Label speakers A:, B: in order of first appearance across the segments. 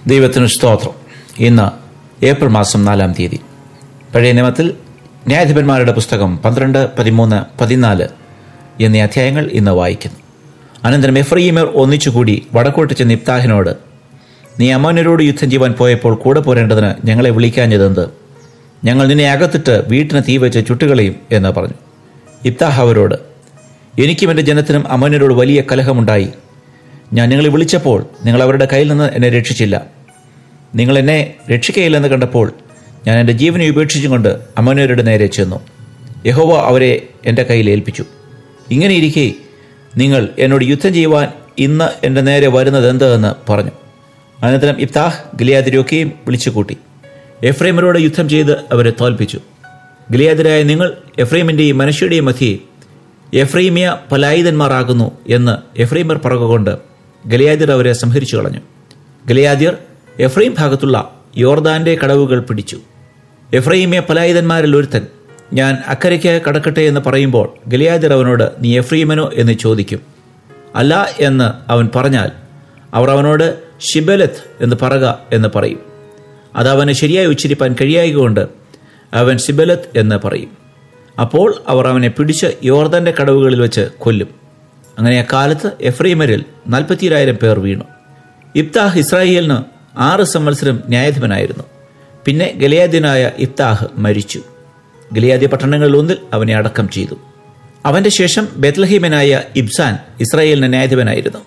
A: ദൈവത്തിന് സ്തോത്രം ഇന്ന് ഏപ്രിൽ മാസം നാലാം തീയതി പഴയ നിയമത്തിൽ ന്യായാധിപന്മാരുടെ പുസ്തകം പന്ത്രണ്ട് പതിമൂന്ന് പതിനാല് എന്നീ അധ്യായങ്ങൾ ഇന്ന് വായിക്കുന്നു അനന്തരം എഫ്രൈമർ ഒന്നിച്ചുകൂടി വടക്കോട്ട് ചെന്ന് ഇബ്താഹിനോട് നീ അമ്മോനരോട് യുദ്ധം ചെയ്യുവാൻ പോയപ്പോൾ കൂടെ പോരേണ്ടതിന് ഞങ്ങളെ വിളിക്കാഞ്ഞതെന്ത് ഞങ്ങൾ നിന്നെ അകത്തിട്ട് വീട്ടിന് തീ വെച്ച് ചുട്ടുകളയും എന്ന് പറഞ്ഞു ഇബ്താഹ് അവരോട് എനിക്കും എൻ്റെ ജനത്തിനും അമ്മോനരോട് വലിയ കലഹമുണ്ടായി ഞാൻ നിങ്ങളെ വിളിച്ചപ്പോൾ നിങ്ങൾ അവരുടെ കയ്യിൽ നിന്ന് എന്നെ രക്ഷിച്ചില്ല നിങ്ങൾ എന്നെ രക്ഷിക്കയില്ലെന്ന് കണ്ടപ്പോൾ ഞാൻ എൻ്റെ ജീവനെ ഉപേക്ഷിച്ചും കൊണ്ട് അമ്മോനരുടെ നേരെ ചെന്നു യഹോവ അവരെ എൻ്റെ കയ്യിൽ ഏൽപ്പിച്ചു ഇങ്ങനെ ഇരിക്കെ നിങ്ങൾ എന്നോട് യുദ്ധം ചെയ്യുവാൻ ഇന്ന് എൻ്റെ നേരെ വരുന്നത് എന്തെന്ന് പറഞ്ഞു അനന്തരം ഇഫ്താഹ് ഗിലിയാദിരൊക്കെയും വിളിച്ചുകൂട്ടി എഫ്രൈമരോട് യുദ്ധം ചെയ്ത് അവരെ തോൽപ്പിച്ചു ഗിലിയാദിരായ നിങ്ങൾ എഫ്രൈമിൻ്റെയും മനുഷ്യരുടെയും മധ്യേ എഫ്രൈമിയ പലായുധന്മാരാകുന്നു എന്ന് എഫ്രൈമർ പറകുകൊണ്ട് ഗലിയാദിർ അവരെ സംഹരിച്ചു കളഞ്ഞു ഗലിയാദിയർ എഫ്രൈം ഭാഗത്തുള്ള യോർദാന്റെ കടവുകൾ പിടിച്ചു എഫ്രൈമിയ പലായുധന്മാരിൽ ഒരുത്തൻ ഞാൻ അക്കരയ്ക്ക് കടക്കട്ടെ എന്ന് പറയുമ്പോൾ ഗലിയാദിർ അവനോട് നീ എഫ്രീമനോ എന്ന് ചോദിക്കും അല്ല എന്ന് അവൻ പറഞ്ഞാൽ അവർ അവനോട് ഷിബലത്ത് എന്ന് പറക എന്ന് പറയും അത് അവന് ശരിയായി ഉച്ചരിപ്പാൻ കഴിയായതുകൊണ്ട് അവൻ സിബലത്ത് എന്ന് പറയും അപ്പോൾ അവർ അവനെ പിടിച്ച് യോർദന്റെ കടവുകളിൽ വെച്ച് കൊല്ലും അങ്ങനെ അക്കാലത്ത് എഫ്രീമരിൽ നാൽപ്പത്തിരായിരം പേർ വീണു ഇബ്താഹ് ഇസ്രായേലിന് ആറ് സംവത്സരം ന്യായാധിപനായിരുന്നു പിന്നെ ഗലിയാദ്യനായ ഇബ്താഹ് മരിച്ചു ഗലിയാദ്യ പട്ടണങ്ങളിൽ ഒന്നിൽ അവനെ അടക്കം ചെയ്തു അവന്റെ ശേഷം ബെത്ലഹീമനായ ഇബ്സാൻ ഇസ്രായേലിന് ന്യായാധിപനായിരുന്നു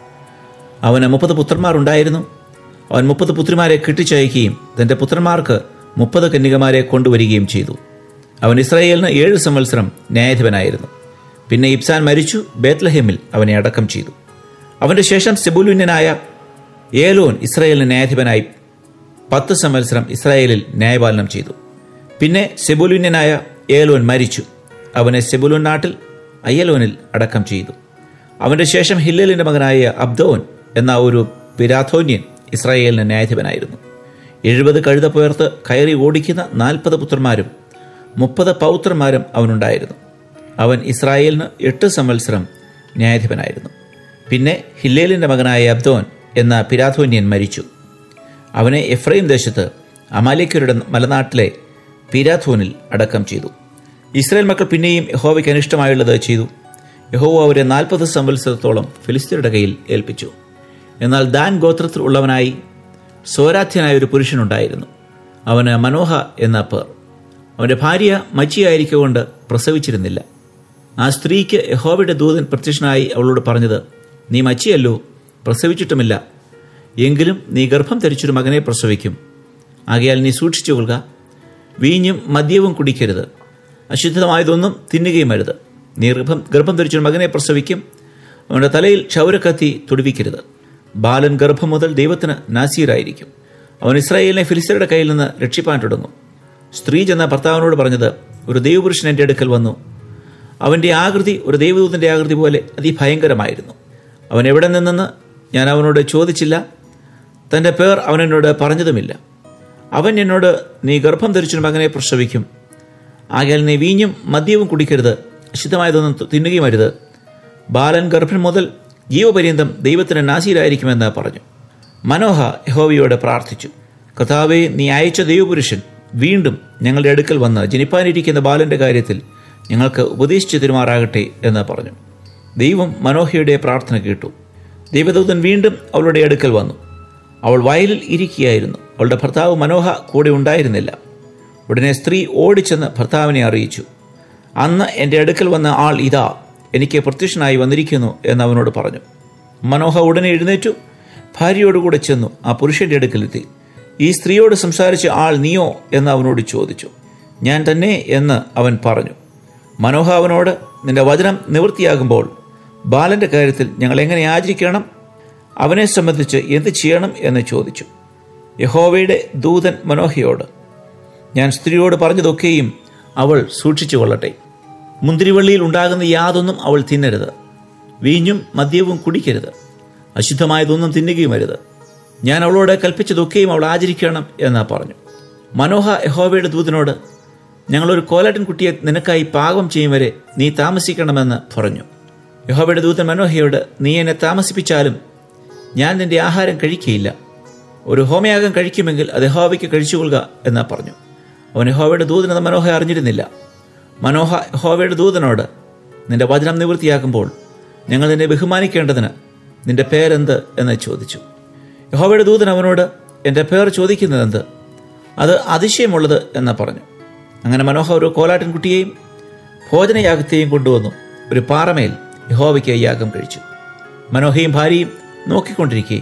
A: അവന് മുപ്പത് പുത്രന്മാർ ഉണ്ടായിരുന്നു അവൻ മുപ്പത് പുത്രിമാരെ കെട്ടിച്ചയക്കുകയും തന്റെ പുത്രന്മാർക്ക് മുപ്പത് കന്യകമാരെ കൊണ്ടുവരികയും ചെയ്തു അവൻ ഇസ്രായേലിന് ഏഴ് സംവത്സരം ന്യായാധിപനായിരുന്നു പിന്നെ ഇബ്സാൻ മരിച്ചു ബേത്ലഹേമിൽ അവനെ അടക്കം ചെയ്തു അവന്റെ ശേഷം സെബുലുന്യനായ ഏലോൻ ഇസ്രായേലിന് ന്യായാധിപനായി പത്ത് സംവത്സരം ഇസ്രായേലിൽ ന്യായപാലനം ചെയ്തു പിന്നെ സെബുലുന്യനായ ഏലോൻ മരിച്ചു അവനെ സെബുലുൻ നാട്ടിൽ അയ്യലോനിൽ അടക്കം ചെയ്തു അവന്റെ ശേഷം ഹില്ലലിന്റെ മകനായ അബ്ദോൻ എന്ന ഒരു പിരാഥോന്യൻ ഇസ്രായേലിന് ന്യായാധിപനായിരുന്നു എഴുപത് കഴുത പുയർത്ത് കയറി ഓടിക്കുന്ന നാൽപ്പത് പുത്രന്മാരും മുപ്പത് പൗത്രന്മാരും അവനുണ്ടായിരുന്നു അവൻ ഇസ്രായേലിന് എട്ട് സംവത്സരം ന്യായാധിപനായിരുന്നു പിന്നെ ഹില്ലേലിന്റെ മകനായ അബ്ദോൻ എന്ന പിരാഥോന്യൻ മരിച്ചു അവനെ എഫ്രൈം ദേശത്ത് അമാലിക്കരുടെ മലനാട്ടിലെ പിരാഥോനിൽ അടക്കം ചെയ്തു ഇസ്രായേൽ മക്കൾ പിന്നെയും യഹോവയ്ക്ക് അനിഷ്ടമായുള്ളത് ചെയ്തു യഹോവ അവരെ നാൽപ്പത് സംവത്സരത്തോളം ഫിലിസ്തീനയുടെ കയ്യിൽ ഏൽപ്പിച്ചു എന്നാൽ ദാൻ ഗോത്രത്തിൽ ഉള്ളവനായി സ്വരാധ്യനായ ഒരു പുരുഷനുണ്ടായിരുന്നു അവന് മനോഹ എന്ന പേർ അവൻ്റെ ഭാര്യ മച്ചിയായിരിക്കൊണ്ട് പ്രസവിച്ചിരുന്നില്ല ആ സ്ത്രീക്ക് യഹോവയുടെ ദൂതൻ പ്രത്യക്ഷനായി അവളോട് പറഞ്ഞത് നീ മച്ചിയല്ലോ പ്രസവിച്ചിട്ടുമില്ല എങ്കിലും നീ ഗർഭം ധരിച്ചൊരു മകനെ പ്രസവിക്കും ആകയാൽ നീ സൂക്ഷിച്ചു കൊള്ളുക വീഞ്ഞും മദ്യവും കുടിക്കരുത് അശുദ്ധമായതൊന്നും തിന്നുകയും അരുത് നീ ഗർഭം ഗർഭം ധരിച്ചൊരു മകനെ പ്രസവിക്കും അവൻ്റെ തലയിൽ ക്ഷൗരക്കത്തി തുടിവിക്കരുത് ബാലൻ ഗർഭം മുതൽ ദൈവത്തിന് നാസീറായിരിക്കും അവൻ ഇസ്രായേലിനെ ഫിലിസ്തരുടെ കയ്യിൽ നിന്ന് രക്ഷിപ്പാൻ തുടങ്ങും സ്ത്രീ ചെന്ന ഭർത്താവിനോട് പറഞ്ഞത് ഒരു ദൈവപുരുഷൻ എൻ്റെ അടുക്കൽ വന്നു അവൻ്റെ ആകൃതി ഒരു ദൈവദൂതൻ്റെ ആകൃതി പോലെ അതിഭയങ്കരമായിരുന്നു അവൻ എവിടെ നിന്നെന്ന് ഞാൻ അവനോട് ചോദിച്ചില്ല തൻ്റെ പേർ അവൻ എന്നോട് പറഞ്ഞതുമില്ല അവൻ എന്നോട് നീ ഗർഭം ധരിച്ചൊരു മകനെ പ്രസവിക്കും ആകയാൽ നീ വീഞ്ഞും മദ്യവും കുടിക്കരുത് അശുദ്ധമായതൊന്നും തിന്നുകയും അരുത് ബാലൻ ഗർഭൻ മുതൽ ജീവപര്യന്തം ദൈവത്തിന് നാസീരായിരിക്കുമെന്ന് പറഞ്ഞു മനോഹ യഹോവയോട് പ്രാർത്ഥിച്ചു കഥാവെ നീ അയച്ച ദൈവപുരുഷൻ വീണ്ടും ഞങ്ങളുടെ അടുക്കൽ വന്ന് ജനിപ്പാനിരിക്കുന്ന ബാലന്റെ കാര്യത്തിൽ ഞങ്ങൾക്ക് ഉപദേശിച്ചു തരുമാറാകട്ടെ എന്ന് പറഞ്ഞു ദൈവം മനോഹയുടെ പ്രാർത്ഥന കേട്ടു ദൈവദൂതൻ വീണ്ടും അവളുടെ അടുക്കൽ വന്നു അവൾ വയലിൽ ഇരിക്കുകയായിരുന്നു അവളുടെ ഭർത്താവ് മനോഹ കൂടെ ഉണ്ടായിരുന്നില്ല ഉടനെ സ്ത്രീ ഓടിച്ചെന്ന് ഭർത്താവിനെ അറിയിച്ചു അന്ന് എൻ്റെ അടുക്കൽ വന്ന ആൾ ഇതാ എനിക്ക് പ്രത്യക്ഷനായി വന്നിരിക്കുന്നു എന്ന് അവനോട് പറഞ്ഞു മനോഹ ഉടനെ എഴുന്നേറ്റു ഭാര്യയോടുകൂടെ ചെന്നു ആ പുരുഷന്റെ അടുക്കലെത്തി ഈ സ്ത്രീയോട് സംസാരിച്ച ആൾ നീയോ എന്ന് അവനോട് ചോദിച്ചു ഞാൻ തന്നെ എന്ന് അവൻ പറഞ്ഞു മനോഹ അവനോട് നിന്റെ വചനം നിവൃത്തിയാകുമ്പോൾ ബാലന്റെ കാര്യത്തിൽ ഞങ്ങൾ എങ്ങനെ ആചരിക്കണം അവനെ സംബന്ധിച്ച് എന്ത് ചെയ്യണം എന്ന് ചോദിച്ചു യഹോവയുടെ ദൂതൻ മനോഹയോട് ഞാൻ സ്ത്രീയോട് പറഞ്ഞതൊക്കെയും അവൾ സൂക്ഷിച്ചു കൊള്ളട്ടെ മുന്തിരിവള്ളിയിൽ ഉണ്ടാകുന്ന യാതൊന്നും അവൾ തിന്നരുത് വീഞ്ഞും മദ്യവും കുടിക്കരുത് അശുദ്ധമായതൊന്നും തിന്നുകയും അരുത് ഞാൻ അവളോട് കൽപ്പിച്ചതൊക്കെയും അവൾ ആചരിക്കണം എന്ന് പറഞ്ഞു മനോഹ യഹോവയുടെ ദൂതനോട് ഞങ്ങളൊരു കോലാട്ടൻ കുട്ടിയെ നിനക്കായി പാകം ചെയ്യും വരെ നീ താമസിക്കണമെന്ന് പറഞ്ഞു യഹോവയുടെ ദൂതൻ മനോഹയോട് നീ എന്നെ താമസിപ്പിച്ചാലും ഞാൻ നിന്റെ ആഹാരം കഴിക്കയില്ല ഒരു ഹോമയാഗം കഴിക്കുമെങ്കിൽ അത് യഹോവയ്ക്ക് കഴിച്ചുകൊള്ളുക എന്ന് പറഞ്ഞു അവൻ യഹോവയുടെ ദൂതനെന്ന് മനോഹ അറിഞ്ഞിരുന്നില്ല മനോഹ യഹോവയുടെ ദൂതനോട് നിന്റെ വചനം നിവൃത്തിയാക്കുമ്പോൾ ഞങ്ങൾ നിന്നെ ബഹുമാനിക്കേണ്ടതിന് നിന്റെ പേരെന്ത് എന്ന് ചോദിച്ചു യഹോവയുടെ ദൂതൻ അവനോട് എൻ്റെ പേർ ചോദിക്കുന്നതെന്ത് അത് അതിശയമുള്ളത് എന്ന് പറഞ്ഞു അങ്ങനെ മനോഹ ഒരു കോലാട്ടിൻകുട്ടിയെയും ഭോജനയാഗത്തെയും കൊണ്ടുവന്നു ഒരു പാറമേൽ യഹോവയ്ക്ക് യാഗം കഴിച്ചു മനോഹയും ഭാര്യയും നോക്കിക്കൊണ്ടിരിക്കെ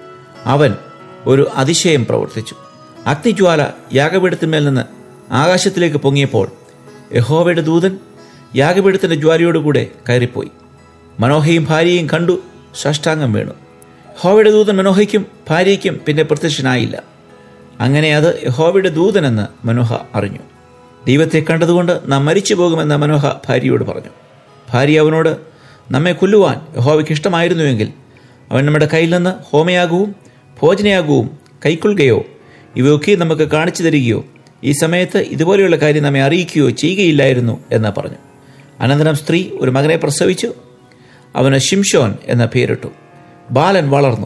A: അവൻ ഒരു അതിശയം പ്രവർത്തിച്ചു അഗ്നിജ്വാല യാഗപീഠത്തിന്മേൽ നിന്ന് ആകാശത്തിലേക്ക് പൊങ്ങിയപ്പോൾ യഹോവയുടെ ദൂതൻ യാഗപീഠത്തിൻ്റെ ജ്വാലയോടുകൂടെ കയറിപ്പോയി മനോഹയും ഭാര്യയും കണ്ടു സാഷ്ടാംഗം വീണു യഹോവയുടെ ദൂതൻ മനോഹയ്ക്കും ഭാര്യയ്ക്കും പിന്നെ പ്രത്യക്ഷനായില്ല അങ്ങനെ അത് യഹോവയുടെ ദൂതനെന്ന് മനോഹ അറിഞ്ഞു ദൈവത്തെ കണ്ടതുകൊണ്ട് നാം മരിച്ചു പോകുമെന്ന് മനോഹ ഭാര്യയോട് പറഞ്ഞു ഭാര്യ അവനോട് നമ്മെ കൊല്ലുവാൻ യഹോവയ്ക്ക് ഇഷ്ടമായിരുന്നുവെങ്കിൽ അവൻ നമ്മുടെ കയ്യിൽ നിന്ന് ഹോമയാകവും ഭോജനയാകവും കൈക്കൊള്ളുകയോ ഇവയൊക്കെ നമുക്ക് കാണിച്ചു തരികയോ ഈ സമയത്ത് ഇതുപോലെയുള്ള കാര്യം നമ്മെ അറിയിക്കുകയോ ചെയ്യുകയില്ലായിരുന്നു എന്ന് പറഞ്ഞു അനന്തരം സ്ത്രീ ഒരു മകനെ പ്രസവിച്ചു അവന് ഷിംഷോൻ എന്ന പേരിട്ടു ബാലൻ വളർന്നു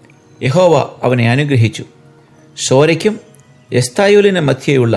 A: യഹോവ അവനെ അനുഗ്രഹിച്ചു ഷോരയ്ക്കും എസ്തായോലിനും മധ്യയുള്ള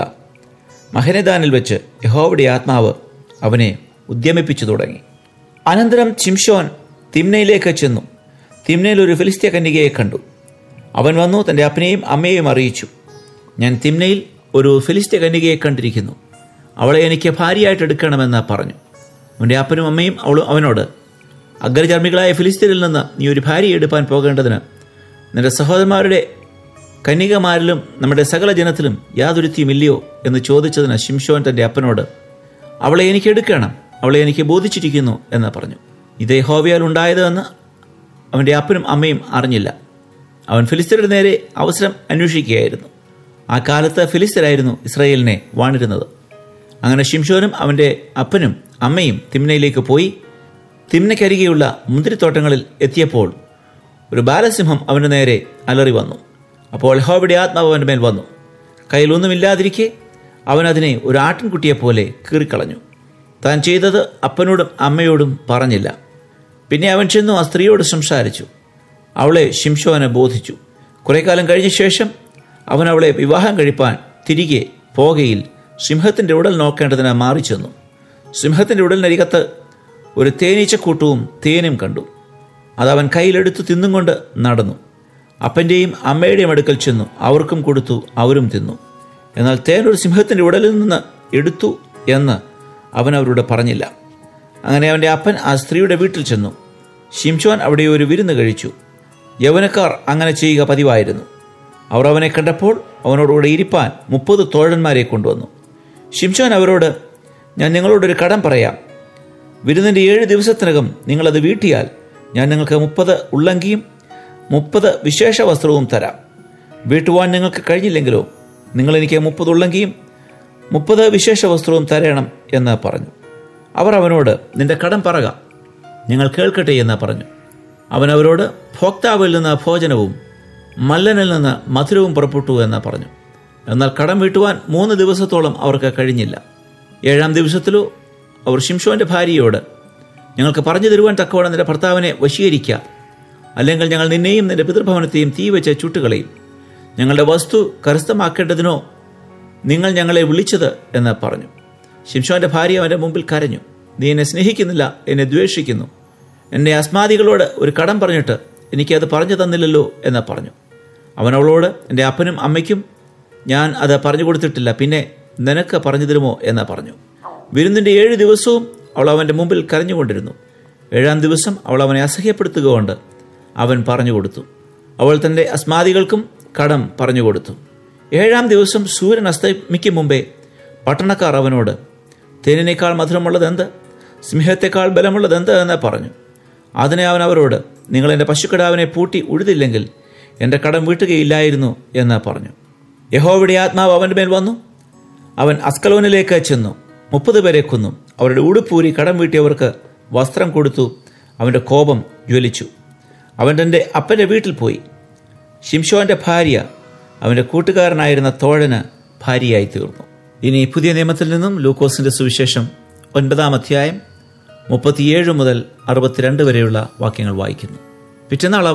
A: മഹനദാനിൽ വെച്ച് യഹോവയുടെ ആത്മാവ് അവനെ ഉദ്യമിപ്പിച്ചു തുടങ്ങി അനന്തരം ചിംഷോൻ തിമ്നയിലേക്ക് ചെന്നു തിമ്നയിൽ ഒരു ഫിലിസ്തീയ കന്യകയെ കണ്ടു അവൻ വന്നു തൻ്റെ അപ്പനെയും അമ്മയെയും അറിയിച്ചു ഞാൻ തിമ്നയിൽ ഒരു ഫിലിസ്തീയ കന്യകയെ കണ്ടിരിക്കുന്നു അവളെ എനിക്ക് ഭാര്യയായിട്ട് എടുക്കണമെന്ന് പറഞ്ഞു അവൻ്റെ അപ്പനും അമ്മയും അവളും അവനോട് അഗ്രചർമ്മികളായ ഫിലിസ്തീനിൽ നിന്ന് നീ ഒരു ഭാര്യയെ എടുപ്പാൻ പോകേണ്ടതിന് നിന്റെ സഹോദരന്മാരുടെ കന്യകമാരിലും നമ്മുടെ സകല ജനത്തിലും യാതൊരുത്തിയുമില്ലയോ എന്ന് ചോദിച്ചതിന് ശിംഷോൻ തൻ്റെ അപ്പനോട് അവളെ എനിക്ക് എടുക്കണം അവളെ എനിക്ക് ബോധിച്ചിരിക്കുന്നു എന്ന് പറഞ്ഞു ഇതേ ഹോവിയാൽ ഉണ്ടായതെന്ന് അവൻ്റെ അപ്പനും അമ്മയും അറിഞ്ഞില്ല അവൻ ഫിലിസ്തീനയുടെ നേരെ അവസരം അന്വേഷിക്കുകയായിരുന്നു ആ കാലത്ത് ഫിലിസ്തരായിരുന്നു ഇസ്രായേലിനെ വാണിരുന്നത് അങ്ങനെ ഷിംഷോനും അവൻ്റെ അപ്പനും അമ്മയും തിമ്നയിലേക്ക് പോയി തിമ്നയ്ക്കരികെയുള്ള മുന്തിരിത്തോട്ടങ്ങളിൽ എത്തിയപ്പോൾ ഒരു ബാലസിംഹം അവൻ്റെ നേരെ അലറി വന്നു അപ്പോൾ ഹോബിയുടെ ആത്മാവ് അവൻ്റെ മേൽ വന്നു കയ്യിലൊന്നുമില്ലാതിരിക്കെ അവൻ അതിനെ ഒരു ആട്ടിൻകുട്ടിയെപ്പോലെ കീറിക്കളഞ്ഞു താൻ ചെയ്തത് അപ്പനോടും അമ്മയോടും പറഞ്ഞില്ല പിന്നെ അവൻ ചെന്നു ആ സ്ത്രീയോട് സംസാരിച്ചു അവളെ ശിംഷോനെ ബോധിച്ചു കുറെ കാലം കഴിഞ്ഞ ശേഷം അവൻ അവളെ വിവാഹം കഴിപ്പാൻ തിരികെ പോകയിൽ സിംഹത്തിൻ്റെ ഉടൽ നോക്കേണ്ടതിന് മാറി ചെന്നു സിംഹത്തിൻ്റെ ഉടലിനരികത്ത് ഒരു തേനീച്ചക്കൂട്ടവും തേനും കണ്ടു അതവൻ കയ്യിലെടുത്ത് തിന്നും കൊണ്ട് നടന്നു അപ്പൻ്റെയും അമ്മയുടെയും അടുക്കൽ ചെന്നു അവർക്കും കൊടുത്തു അവരും തിന്നു എന്നാൽ തേൻ ഒരു സിംഹത്തിൻ്റെ ഉടലിൽ നിന്ന് എടുത്തു എന്ന് അവൻ അവരോട് പറഞ്ഞില്ല അങ്ങനെ അവൻ്റെ അപ്പൻ ആ സ്ത്രീയുടെ വീട്ടിൽ ചെന്നു ഷിംഷോൻ അവിടെ ഒരു വിരുന്ന് കഴിച്ചു യൗവനക്കാർ അങ്ങനെ ചെയ്യുക പതിവായിരുന്നു അവർ അവനെ കണ്ടപ്പോൾ അവനോടുകൂടെ ഇരിപ്പാൻ മുപ്പത് തോഴന്മാരെ കൊണ്ടുവന്നു ഷിംഷോൻ അവരോട് ഞാൻ നിങ്ങളോടൊരു കടം പറയാം വിരുന്നിൻ്റെ ഏഴ് ദിവസത്തിനകം നിങ്ങളത് വീട്ടിയാൽ ഞാൻ നിങ്ങൾക്ക് മുപ്പത് ഉള്ളങ്കിയും മുപ്പത് വിശേഷ വസ്ത്രവും തരാം വീട്ടുവാൻ നിങ്ങൾക്ക് കഴിഞ്ഞില്ലെങ്കിലോ നിങ്ങൾ എനിക്ക് മുപ്പത് ഉള്ളങ്കിയും മുപ്പത് വിശേഷ വസ്ത്രവും തരണം എന്ന് പറഞ്ഞു അവർ അവനോട് നിന്റെ കടം പറക ഞങ്ങൾ കേൾക്കട്ടെ എന്ന് പറഞ്ഞു അവൻ അവരോട് ഭോക്താവിൽ നിന്ന് ഭോജനവും മല്ലനിൽ നിന്ന് മധുരവും പുറപ്പെട്ടു എന്ന് പറഞ്ഞു എന്നാൽ കടം വീട്ടുവാൻ മൂന്ന് ദിവസത്തോളം അവർക്ക് കഴിഞ്ഞില്ല ഏഴാം ദിവസത്തിലോ അവർ ഷിംഷോന്റെ ഭാര്യയോട് ഞങ്ങൾക്ക് പറഞ്ഞു തരുവാൻ തക്കവണ്ണം നിന്റെ ഭർത്താവിനെ വശീകരിക്കുക അല്ലെങ്കിൽ ഞങ്ങൾ നിന്നെയും നിന്റെ പിതൃഭവനത്തെയും തീ വെച്ച് ചുട്ടുകളയും ഞങ്ങളുടെ വസ്തു കരസ്ഥമാക്കേണ്ടതിനോ നിങ്ങൾ ഞങ്ങളെ വിളിച്ചത് എന്ന് പറഞ്ഞു ശിംഷോന്റെ ഭാര്യ അവൻ്റെ മുമ്പിൽ കരഞ്ഞു നീ എന്നെ സ്നേഹിക്കുന്നില്ല എന്നെ ദ്വേഷിക്കുന്നു എന്നെ അസ്മാദികളോട് ഒരു കടം പറഞ്ഞിട്ട് എനിക്കത് പറഞ്ഞു തന്നില്ലല്ലോ എന്ന് പറഞ്ഞു അവൻ അവളോട് എൻ്റെ അപ്പനും അമ്മയ്ക്കും ഞാൻ അത് പറഞ്ഞു കൊടുത്തിട്ടില്ല പിന്നെ നിനക്ക് പറഞ്ഞു തരുമോ എന്ന് പറഞ്ഞു വിരുന്നിൻ്റെ ഏഴ് ദിവസവും അവൾ അവൻ്റെ മുമ്പിൽ കരഞ്ഞുകൊണ്ടിരുന്നു ഏഴാം ദിവസം അവൾ അവനെ അസഹ്യപ്പെടുത്തുക കൊണ്ട് അവൻ പറഞ്ഞു കൊടുത്തു അവൾ തൻ്റെ അസ്മാദികൾക്കും കടം പറഞ്ഞു കൊടുത്തു ഏഴാം ദിവസം സൂര്യൻ അസ്തമിക്കും മുമ്പേ പട്ടണക്കാർ അവനോട് തേനിനേക്കാൾ മധുരമുള്ളത് എന്ത് സിംഹത്തെക്കാൾ ബലമുള്ളത് എന്ത് എന്ന് പറഞ്ഞു അതിനെ അവൻ അവരോട് നിങ്ങൾ എൻ്റെ പശുക്കിടാവിനെ പൂട്ടി ഉഴുതില്ലെങ്കിൽ എൻ്റെ കടം വീട്ടുകയില്ലായിരുന്നു എന്ന് പറഞ്ഞു യഹോവയുടെ ആത്മാവ് അവൻ്റെ മേൽ വന്നു അവൻ അസ്കലോനിലേക്ക് ചെന്നു മുപ്പത് പേരെ കൊന്നു അവരുടെ ഉടുപ്പൂരി കടം വീട്ടിയവർക്ക് വസ്ത്രം കൊടുത്തു അവൻ്റെ കോപം ജ്വലിച്ചു അവൻ തൻ്റെ അപ്പൻ്റെ വീട്ടിൽ പോയി ഷിംഷോന്റെ ഭാര്യ അവൻ്റെ കൂട്ടുകാരനായിരുന്ന തോഴന് ഭാര്യയായി തീർന്നു ഇനി പുതിയ നിയമത്തിൽ നിന്നും ലൂക്കോസിന്റെ സുവിശേഷം ഒൻപതാം അധ്യായം മുപ്പത്തിയേഴ് മുതൽ അറുപത്തിരണ്ട് വരെയുള്ള വാക്യങ്ങൾ വായിക്കുന്നു പിറ്റന്നാൾ അവൻ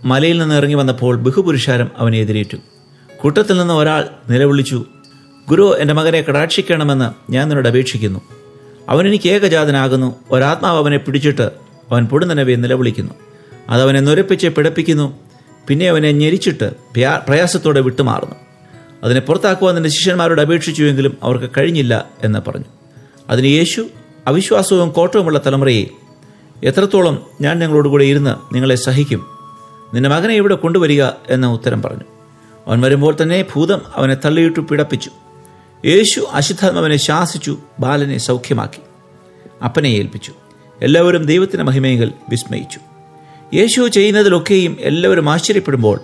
A: മലയിൽ നിന്ന് ഇറങ്ങി വന്നപ്പോൾ ബഹുപുരുഷാരം അവനെ എതിരേറ്റു കൂട്ടത്തിൽ നിന്ന് ഒരാൾ നിലവിളിച്ചു ഗുരു എൻ്റെ മകനെ കടാക്ഷിക്കണമെന്ന് ഞാൻ നിന്നോട് അപേക്ഷിക്കുന്നു അവൻ എനിക്ക് ഏകജാതനാകുന്നു ഒരാത്മാവ് അവനെ പിടിച്ചിട്ട് അവൻ പൊടുന്നനവെ നിലവിളിക്കുന്നു അതവനെ നുരപ്പിച്ച് പിടപ്പിക്കുന്നു പിന്നെ അവനെ ഞെരിച്ചിട്ട് പ്യാ- പ്രയാസത്തോടെ വിട്ടുമാറുന്നു അതിനെ പുറത്താക്കുവാൻ നിന്റെ ശിഷ്യന്മാരോട് അപേക്ഷിച്ചുവെങ്കിലും അവർക്ക് കഴിഞ്ഞില്ല എന്ന് പറഞ്ഞു അതിന് യേശു അവിശ്വാസവും കോട്ടവുമുള്ള തലമുറയെ എത്രത്തോളം ഞാൻ നിങ്ങളോടുകൂടെ ഇരുന്ന് നിങ്ങളെ സഹിക്കും നിന്റെ മകനെ ഇവിടെ കൊണ്ടുവരിക എന്ന ഉത്തരം പറഞ്ഞു അവൻ വരുമ്പോൾ തന്നെ ഭൂതം അവനെ തള്ളിയിട്ടു പിടപ്പിച്ചു യേശു അശുദ്ധാത്മാവിനെ ശാസിച്ചു ബാലനെ സൗഖ്യമാക്കി അപ്പനെ ഏൽപ്പിച്ചു എല്ലാവരും ദൈവത്തിന്റെ മഹിമകൾ വിസ്മയിച്ചു യേശു ചെയ്യുന്നതിലൊക്കെയും എല്ലാവരും ആശ്ചര്യപ്പെടുമ്പോൾ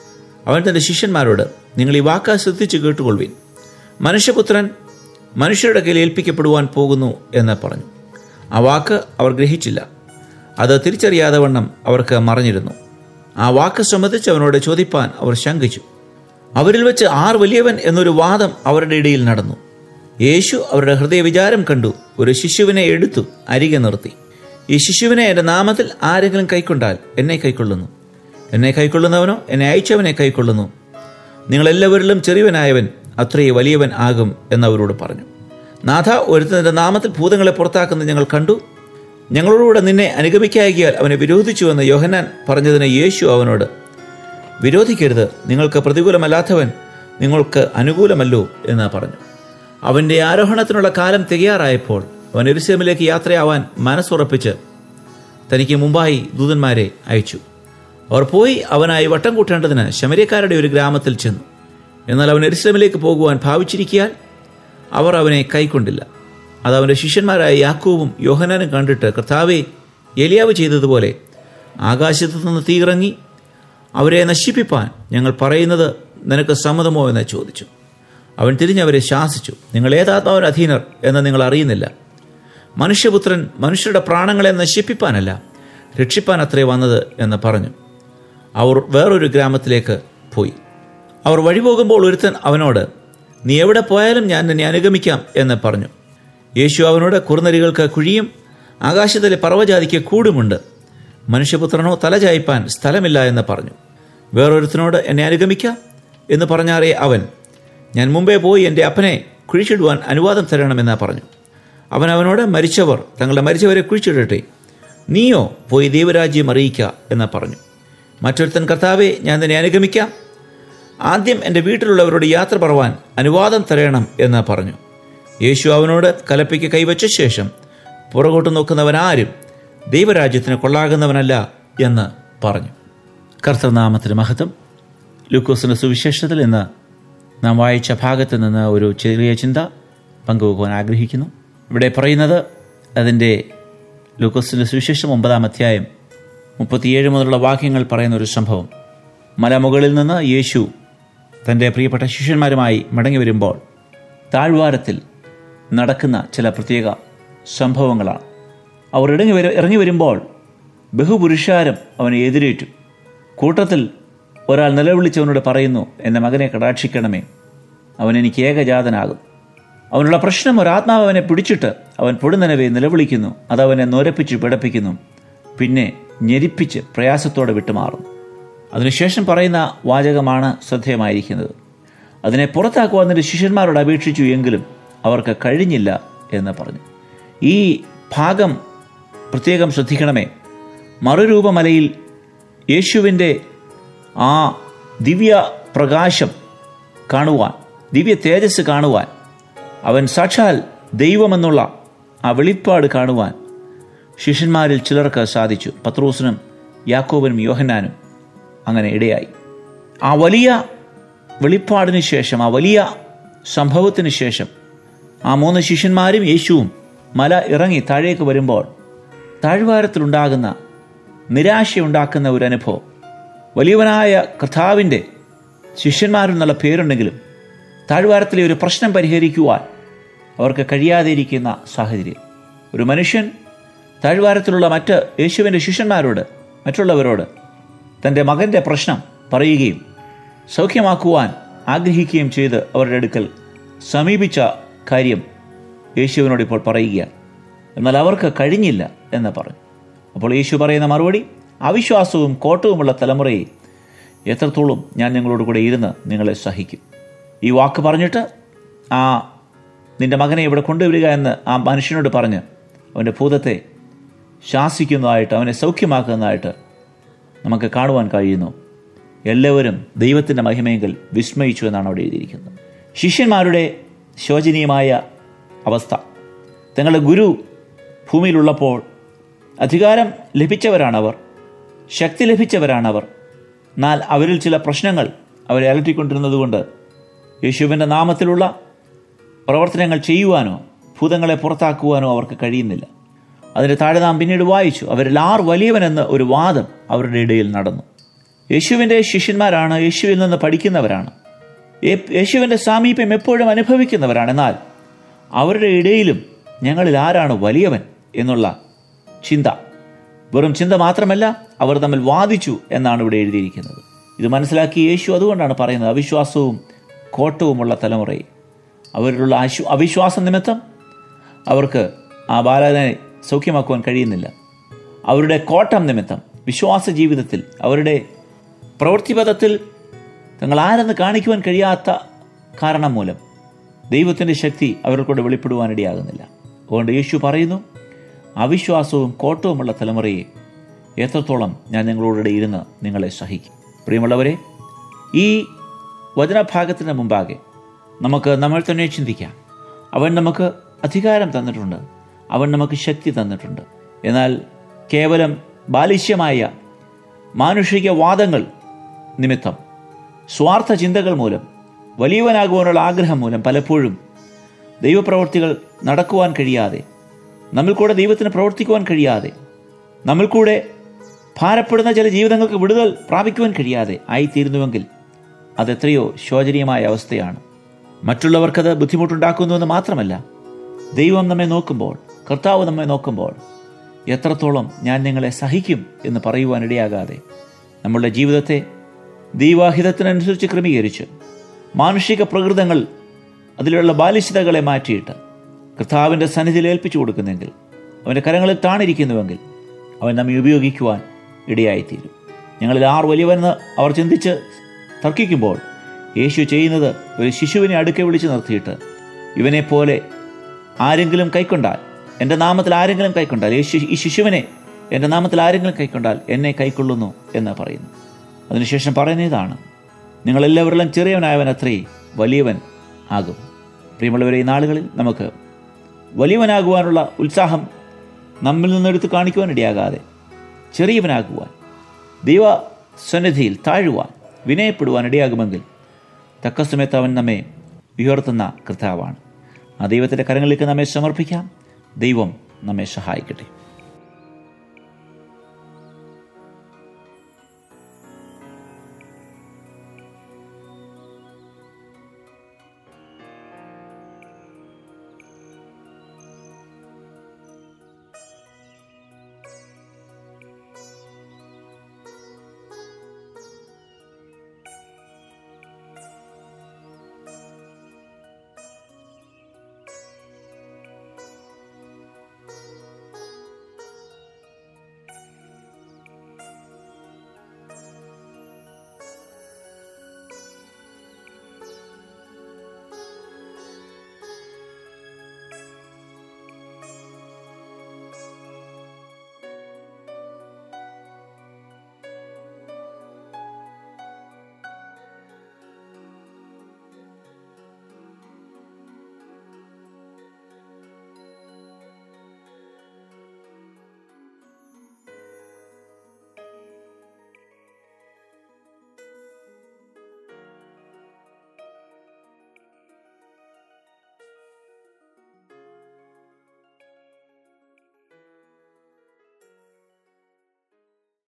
A: അവൻ തന്റെ ശിഷ്യന്മാരോട് നിങ്ങൾ ഈ വാക്ക് ശ്രദ്ധിച്ച് കേട്ടുകൊള്ളുവിൻ മനുഷ്യപുത്രൻ മനുഷ്യരുടെ കയ്യിൽ ഏൽപ്പിക്കപ്പെടുവാൻ പോകുന്നു എന്ന് പറഞ്ഞു ആ വാക്ക് അവർ ഗ്രഹിച്ചില്ല അത് തിരിച്ചറിയാതെ വണ്ണം അവർക്ക് മറഞ്ഞിരുന്നു ആ വാക്ക് സംബന്ധിച്ച് അവനോട് ചോദിപ്പാൻ അവർ ശങ്കിച്ചു അവരിൽ വെച്ച് ആർ വലിയവൻ എന്നൊരു വാദം അവരുടെ ഇടയിൽ നടന്നു യേശു അവരുടെ ഹൃദയ വിചാരം കണ്ടു ഒരു ശിശുവിനെ എടുത്തു അരികെ നിർത്തി ഈ ശിശുവിനെ എൻ്റെ നാമത്തിൽ ആരെങ്കിലും കൈക്കൊണ്ടാൽ എന്നെ കൈക്കൊള്ളുന്നു എന്നെ കൈക്കൊള്ളുന്നവനോ എന്നെ അയച്ചവനെ കൈക്കൊള്ളുന്നു നിങ്ങളെല്ലാവരിലും ചെറിയവനായവൻ അത്രയേ വലിയവൻ ആകും എന്നവരോട് പറഞ്ഞു നാഥ ഒരുത്തൻ്റെ നാമത്തിൽ ഭൂതങ്ങളെ പുറത്താക്കുന്നത് ഞങ്ങൾ കണ്ടു ഞങ്ങളോടുകൂടെ നിന്നെ അനുഗമിക്കായകിയാൽ അവനെ വിരോധിച്ചുവെന്ന് യോഹന്നാൻ പറഞ്ഞതിന് യേശു അവനോട് വിരോധിക്കരുത് നിങ്ങൾക്ക് പ്രതികൂലമല്ലാത്തവൻ നിങ്ങൾക്ക് അനുകൂലമല്ലോ എന്ന് പറഞ്ഞു അവൻ്റെ ആരോഹണത്തിനുള്ള കാലം തികയാറായപ്പോൾ അവൻ എരുസലേമിലേക്ക് യാത്രയാവാൻ മനസ്സുറപ്പിച്ച് തനിക്ക് മുമ്പായി ദൂതന്മാരെ അയച്ചു അവർ പോയി അവനായി വട്ടം കൂട്ടേണ്ടതിന് ശമര്യക്കാരുടെ ഒരു ഗ്രാമത്തിൽ ചെന്നു എന്നാൽ അവൻ എരുസലേമിലേക്ക് പോകുവാൻ ഭാവിച്ചിരിക്കാൻ അവർ അവനെ കൈക്കൊണ്ടില്ല അത് അവൻ്റെ ശിഷ്യന്മാരായ യാക്കോവും യോഹനാനും കണ്ടിട്ട് കർത്താവെ എലിയാവ് ചെയ്തതുപോലെ ആകാശത്തു നിന്ന് തീയിറങ്ങി അവരെ നശിപ്പിപ്പാൻ ഞങ്ങൾ പറയുന്നത് നിനക്ക് സമ്മതമോ എന്ന് ചോദിച്ചു അവൻ തിരിഞ്ഞവരെ ശാസിച്ചു നിങ്ങൾ ഏതാത്മാവിന് അധീനർ എന്ന് നിങ്ങൾ അറിയുന്നില്ല മനുഷ്യപുത്രൻ മനുഷ്യരുടെ പ്രാണങ്ങളെ നശിപ്പിപ്പാനല്ല രക്ഷിപ്പാൻ അത്രേ വന്നത് എന്ന് പറഞ്ഞു അവർ വേറൊരു ഗ്രാമത്തിലേക്ക് പോയി അവർ വഴിപോകുമ്പോൾ ഒരുത്തൻ അവനോട് നീ എവിടെ പോയാലും ഞാൻ നിന്നെ അനുഗമിക്കാം എന്ന് പറഞ്ഞു യേശു അവനോട് കുറുനരികൾക്ക് കുഴിയും ആകാശത്തിലെ പർവ്വജാതിക്ക് കൂടുമുണ്ട് മനുഷ്യപുത്രനോ തലചായ്പാൻ സ്ഥലമില്ല എന്ന് പറഞ്ഞു വേറൊരുത്തനോട് എന്നെ അനുഗമിക്കാം എന്ന് പറഞ്ഞാറേ അവൻ ഞാൻ മുമ്പേ പോയി എൻ്റെ അപ്പനെ കുഴിച്ചിടുവാൻ അനുവാദം തരണമെന്ന് പറഞ്ഞു അവൻ അവനോട് മരിച്ചവർ തങ്ങളുടെ മരിച്ചവരെ കുഴിച്ചിടട്ടെ നീയോ പോയി ദൈവരാജ്യം അറിയിക്കുക എന്ന് പറഞ്ഞു മറ്റൊരുത്തൻ കർത്താവെ ഞാൻ നിന്നെ അനുഗമിക്കാം ആദ്യം എൻ്റെ വീട്ടിലുള്ളവരോട് യാത്ര പറവാൻ അനുവാദം തരയണം എന്ന് പറഞ്ഞു യേശു അവനോട് കലപ്പയ്ക്ക് കൈവച്ച ശേഷം പുറകോട്ട് നോക്കുന്നവനാരും ദൈവരാജ്യത്തിന് കൊള്ളാകുന്നവനല്ല എന്ന് പറഞ്ഞു കർത്തനാമത്തിന് മഹത്വം ലൂക്കോസിൻ്റെ സുവിശേഷത്തിൽ ഇന്ന് നാം വായിച്ച ഭാഗത്ത് നിന്ന് ഒരു ചെറിയ ചിന്ത പങ്കുവെക്കുവാൻ ആഗ്രഹിക്കുന്നു ഇവിടെ പറയുന്നത് അതിൻ്റെ ലൂക്കോസിൻ്റെ സുവിശേഷം ഒമ്പതാം അധ്യായം മുപ്പത്തിയേഴ് മുതലുള്ള വാക്യങ്ങൾ പറയുന്ന ഒരു സംഭവം മലമുകളിൽ നിന്ന് യേശു തൻ്റെ പ്രിയപ്പെട്ട ശിഷ്യന്മാരുമായി മടങ്ങി വരുമ്പോൾ താഴ്വാരത്തിൽ നടക്കുന്ന ചില പ്രത്യേക സംഭവങ്ങളാണ് അവർ ഇറങ്ങി വര ഇറങ്ങി വരുമ്പോൾ ബഹുപുരുഷാരം അവനെ എതിരേറ്റു കൂട്ടത്തിൽ ഒരാൾ നിലവിളിച്ചവനോട് പറയുന്നു എൻ്റെ മകനെ കടാക്ഷിക്കണമേ അവൻ എനിക്ക് ഏകജാതനാകും അവനുള്ള പ്രശ്നം ഒരാത്മാവ് അവനെ പിടിച്ചിട്ട് അവൻ പൊടുന്നനവെ നിലവിളിക്കുന്നു അത് അവനെ നൊരപ്പിച്ച് പിടപ്പിക്കുന്നു പിന്നെ ഞെരിപ്പിച്ച് പ്രയാസത്തോടെ വിട്ടുമാറുന്നു അതിനുശേഷം പറയുന്ന വാചകമാണ് ശ്രദ്ധേയമായിരിക്കുന്നത് അതിനെ പുറത്താക്കുവാൻ നിന്റെ ശിഷ്യന്മാരോട് അപേക്ഷിച്ചു എങ്കിലും അവർക്ക് കഴിഞ്ഞില്ല എന്ന് പറഞ്ഞു ഈ ഭാഗം പ്രത്യേകം ശ്രദ്ധിക്കണമേ മറുരൂപമലയിൽ യേശുവിൻ്റെ ആ ദിവ്യ പ്രകാശം കാണുവാൻ ദിവ്യ തേജസ് കാണുവാൻ അവൻ സാക്ഷാൽ ദൈവമെന്നുള്ള ആ വെളിപ്പാട് കാണുവാൻ ശിഷ്യന്മാരിൽ ചിലർക്ക് സാധിച്ചു പത്രോസിനും യാക്കോബിനും യോഹന്നാനും അങ്ങനെ ഇടയായി ആ വലിയ വെളിപ്പാടിന് ശേഷം ആ വലിയ സംഭവത്തിന് ശേഷം ആ മൂന്ന് ശിഷ്യന്മാരും യേശുവും മല ഇറങ്ങി താഴേക്ക് വരുമ്പോൾ താഴ്വാരത്തിലുണ്ടാകുന്ന നിരാശയുണ്ടാക്കുന്ന ഒരു അനുഭവം വലിയവനായ കർത്താവിൻ്റെ ശിഷ്യന്മാരെന്നുള്ള പേരുണ്ടെങ്കിലും താഴ്വാരത്തിലെ ഒരു പ്രശ്നം പരിഹരിക്കുവാൻ അവർക്ക് കഴിയാതെ ഇരിക്കുന്ന സാഹചര്യം ഒരു മനുഷ്യൻ താഴ്വാരത്തിലുള്ള മറ്റ് യേശുവിൻ്റെ ശിഷ്യന്മാരോട് മറ്റുള്ളവരോട് തൻ്റെ മകൻ്റെ പ്രശ്നം പറയുകയും സൗഖ്യമാക്കുവാൻ ആഗ്രഹിക്കുകയും ചെയ്ത് അവരുടെ അടുക്കൽ സമീപിച്ച കാര്യം യേശുവിനോട് ഇപ്പോൾ പറയുകയാണ് എന്നാൽ അവർക്ക് കഴിഞ്ഞില്ല എന്ന് പറഞ്ഞു അപ്പോൾ യേശു പറയുന്ന മറുപടി അവിശ്വാസവും കോട്ടവുമുള്ള തലമുറയെ എത്രത്തോളം ഞാൻ നിങ്ങളോട് കൂടെ ഇരുന്ന് നിങ്ങളെ സഹിക്കും ഈ വാക്ക് പറഞ്ഞിട്ട് ആ നിന്റെ മകനെ ഇവിടെ കൊണ്ടുവരിക എന്ന് ആ മനുഷ്യനോട് പറഞ്ഞ് അവൻ്റെ ഭൂതത്തെ ശാസിക്കുന്നതായിട്ട് അവനെ സൗഖ്യമാക്കുന്നതായിട്ട് നമുക്ക് കാണുവാൻ കഴിയുന്നു എല്ലാവരും ദൈവത്തിൻ്റെ മഹിമയെങ്കിൽ വിസ്മയിച്ചു എന്നാണ് അവിടെ എഴുതിയിരിക്കുന്നത് ശിഷ്യന്മാരുടെ ശോചനീയമായ അവസ്ഥ തങ്ങളുടെ ഗുരു ഭൂമിയിലുള്ളപ്പോൾ അധികാരം ലഭിച്ചവരാണവർ ശക്തി ലഭിച്ചവരാണവർ എന്നാൽ അവരിൽ ചില പ്രശ്നങ്ങൾ അവരെ അലട്ടിക്കൊണ്ടിരുന്നതുകൊണ്ട് യേശുവിൻ്റെ നാമത്തിലുള്ള പ്രവർത്തനങ്ങൾ ചെയ്യുവാനോ ഭൂതങ്ങളെ പുറത്താക്കുവാനോ അവർക്ക് കഴിയുന്നില്ല അതിൻ്റെ താഴെ നാം പിന്നീട് വായിച്ചു അവരിൽ ആർ വലിയവനെന്ന് ഒരു വാദം അവരുടെ ഇടയിൽ നടന്നു യേശുവിൻ്റെ ശിഷ്യന്മാരാണ് യേശുവിൽ നിന്ന് പഠിക്കുന്നവരാണ് യേ- യേശുവിൻ്റെ സാമീപ്യം എപ്പോഴും അനുഭവിക്കുന്നവരാണ് എന്നാൽ അവരുടെ ഇടയിലും ഞങ്ങളിൽ ആരാണ് വലിയവൻ എന്നുള്ള ചിന്ത വെറും ചിന്ത മാത്രമല്ല അവർ തമ്മിൽ വാദിച്ചു എന്നാണ് ഇവിടെ എഴുതിയിരിക്കുന്നത് ഇത് മനസ്സിലാക്കി യേശു അതുകൊണ്ടാണ് പറയുന്നത് അവിശ്വാസവും കോട്ടവുമുള്ള തലമുറയെ അവരിലുള്ള അശു അവിശ്വാസം നിമിത്തം അവർക്ക് ആ ബാലകനെ സൗഖ്യമാക്കുവാൻ കഴിയുന്നില്ല അവരുടെ കോട്ടം നിമിത്തം വിശ്വാസ ജീവിതത്തിൽ അവരുടെ പ്രവൃത്തിപഥത്തിൽ തങ്ങൾ ആരെന്ന് കാണിക്കുവാൻ കഴിയാത്ത കാരണം മൂലം ദൈവത്തിൻ്റെ ശക്തി അവർക്കൂടെ വെളിപ്പെടുവാനിടയാകുന്നില്ല അതുകൊണ്ട് യേശു പറയുന്നു അവിശ്വാസവും കോട്ടവുമുള്ള തലമുറയെ എത്രത്തോളം ഞാൻ നിങ്ങളോടെ ഇരുന്ന് നിങ്ങളെ സഹിക്കും പ്രിയമുള്ളവരെ ഈ വചനഭാഗത്തിന് മുമ്പാകെ നമുക്ക് നമ്മൾ തന്നെ ചിന്തിക്കാം അവൻ നമുക്ക് അധികാരം തന്നിട്ടുണ്ട് അവൻ നമുക്ക് ശക്തി തന്നിട്ടുണ്ട് എന്നാൽ കേവലം ബാലിശ്യമായ മാനുഷിക വാദങ്ങൾ നിമിത്തം സ്വാർത്ഥ ചിന്തകൾ മൂലം വലിയവനാകുവാനുള്ള ആഗ്രഹം മൂലം പലപ്പോഴും ദൈവപ്രവർത്തികൾ നടക്കുവാൻ കഴിയാതെ നമ്മിൽ കൂടെ ദൈവത്തിന് പ്രവർത്തിക്കുവാൻ കഴിയാതെ നമ്മിൽ കൂടെ ഭാരപ്പെടുന്ന ചില ജീവിതങ്ങൾക്ക് വിടുതൽ പ്രാപിക്കുവാൻ കഴിയാതെ ആയിത്തീരുന്നുവെങ്കിൽ അതെത്രയോ ശോചനീയമായ അവസ്ഥയാണ് മറ്റുള്ളവർക്കത് ബുദ്ധിമുട്ടുണ്ടാക്കുന്നുവെന്ന് മാത്രമല്ല ദൈവം നമ്മെ നോക്കുമ്പോൾ കർത്താവ് നമ്മെ നോക്കുമ്പോൾ എത്രത്തോളം ഞാൻ നിങ്ങളെ സഹിക്കും എന്ന് പറയുവാനിടയാകാതെ നമ്മളുടെ ജീവിതത്തെ ദൈവാഹിതത്തിനനുസരിച്ച് ക്രമീകരിച്ച് മാനുഷിക പ്രകൃതങ്ങൾ അതിലുള്ള ബാലിശതകളെ മാറ്റിയിട്ട് കർത്താവിൻ്റെ സന്നിധിയിൽ ഏൽപ്പിച്ചു കൊടുക്കുന്നെങ്കിൽ അവൻ്റെ കരങ്ങളിൽ താണിരിക്കുന്നുവെങ്കിൽ അവൻ നമ്മെ ഉപയോഗിക്കുവാൻ ഇടയായിത്തീരും ഞങ്ങളിൽ ആർ വലിയവനെന്ന് അവർ ചിന്തിച്ച് തർക്കിക്കുമ്പോൾ യേശു ചെയ്യുന്നത് ഒരു ശിശുവിനെ അടുക്കെ വിളിച്ച് നിർത്തിയിട്ട് ഇവനെ പോലെ ആരെങ്കിലും കൈക്കൊണ്ടാൽ എൻ്റെ നാമത്തിൽ ആരെങ്കിലും കൈക്കൊണ്ടാൽ യേശു ഈ ശിശുവിനെ എൻ്റെ നാമത്തിൽ ആരെങ്കിലും കൈക്കൊണ്ടാൽ എന്നെ കൈക്കൊള്ളുന്നു എന്ന് പറയുന്നു അതിനുശേഷം പറയുന്ന ഇതാണ് നിങ്ങളെല്ലാവരിലും ചെറിയവനായവൻ അത്രേ വലിയവൻ ആകും പ്രിയമുള്ളവരെ ഈ നാളുകളിൽ നമുക്ക് വലിയവനാകുവാനുള്ള ഉത്സാഹം നമ്മിൽ നിന്നെടുത്ത് കാണിക്കുവാൻ ഇടയാകാതെ ചെറിയവനാകുവാൻ ദൈവ സന്നിധിയിൽ താഴുവാൻ വിനയപ്പെടുവാൻ ഇടയാകുമെങ്കിൽ തക്ക സമയത്ത് അവൻ നമ്മെ ഉയർത്തുന്ന കർത്താവാണ് ആ ദൈവത്തിൻ്റെ കരങ്ങളിലേക്ക് നമ്മെ സമർപ്പിക്കാം ദൈവം നമ്മെ സഹായിക്കട്ടെ